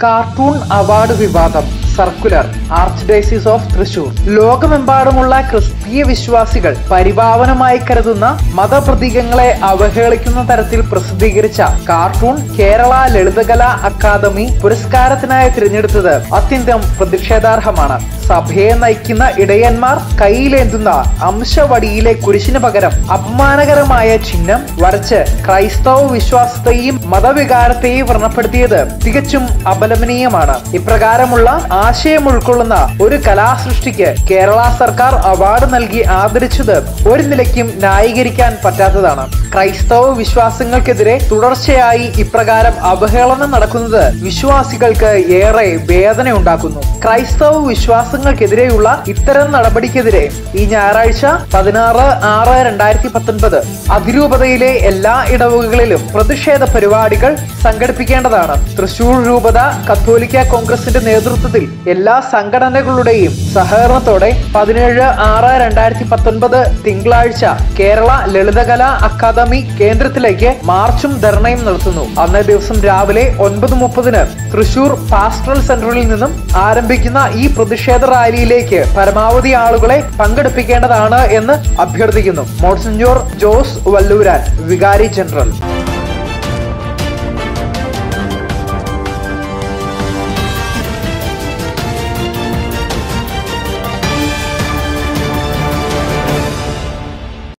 cartoon award വിവാദം circular arch diocese of Thrissur ലോകമെമ്പാടുമുള്ള ക്രിസ്തീയ വിശ്വാസികൾ പരിഭാവനമായി കരുതുന്ന മതപ്രതീകങ്ങളെ അവഹേളിക്കുന്ന തരത്തിൽ പ്രസിദ്ധീകരിച്ച കാർട്ടൂൺ കേരള ലളിതകലാ അക്കാദമി പുരസ്കാരത്തിനായി തിരഞ്ഞെടുത്തത് അത്യന്തം പ്രതിഷേധാർഹമാണ് സഭയെ നയിക്കുന്ന ഇടയന്മാർ കയ്യിലേന്തുന്ന അംശവടിയിലെ കുരിശിന് പകരം അപമാനകരമായ ചിഹ്നം വരച്ച് ക്രൈസ്തവ വിശ്വാസത്തെയും മതവികാരത്തെയും വ്രണപ്പെടുത്തിയത് തികച്ചും അപലപനീയമാണ് ഇപ്രകാരമുള്ള ആശയം ഉൾക്കൊള്ളുന്ന ഒരു കലാസൃഷ്ടിക്ക് കേരള സർക്കാർ അവാർഡ് നൽകി ആദരിച്ചത് ഒരു നിലയ്ക്കും ന്യായീകരിക്കാൻ പറ്റാത്തതാണ് ക്രൈസ്തവ വിശ്വാസങ്ങൾക്കെതിരെ തുടർച്ചയായി ഇപ്രകാരം അവഹേളനം നടക്കുന്നത് വിശ്വാസികൾക്ക് ഏറെ വേദന ഉണ്ടാക്കുന്നു ക്രൈസ്തവ വിശ്വാസങ്ങൾക്കെതിരെയുള്ള ഇത്തരം നടപടിക്കെതിരെ ഈ ഞായറാഴ്ച പതിനാറ് ആറ് രണ്ടായിരത്തി പത്തൊൻപത് അതിരൂപതയിലെ എല്ലാ ഇടവകകളിലും പ്രതിഷേധ പരിപാടികൾ സംഘടിപ്പിക്കേണ്ടതാണ് തൃശൂർ രൂപത കത്തോലിക്ക കോൺഗ്രസിന്റെ നേതൃത്വത്തിൽ എല്ലാ സംഘടനകളുടെയും സഹകരണത്തോടെ പതിനേഴ് ആറ് രണ്ടായിരത്തി പത്തൊൻപത് തിങ്കളാഴ്ച കേരള ലളിതകലാ അക്കാദമി കേന്ദ്രത്തിലേക്ക് മാർച്ചും ധർണയും നടത്തുന്നു അന്നേ ദിവസം രാവിലെ ഒൻപത് മുപ്പതിന് തൃശൂർ പാസ്റ്ററൽ സെന്ററിൽ നിന്നും ആരംഭിക്കുന്ന ഈ പ്രതിഷേധ റാലിയിലേക്ക് പരമാവധി ആളുകളെ പങ്കെടുപ്പിക്കേണ്ടതാണ് എന്ന് അഭ്യർത്ഥിക്കുന്നു മോൺസിഞ്ഞോർ ജോസ് വല്ലൂരാൻ വികാരി ജനറൽ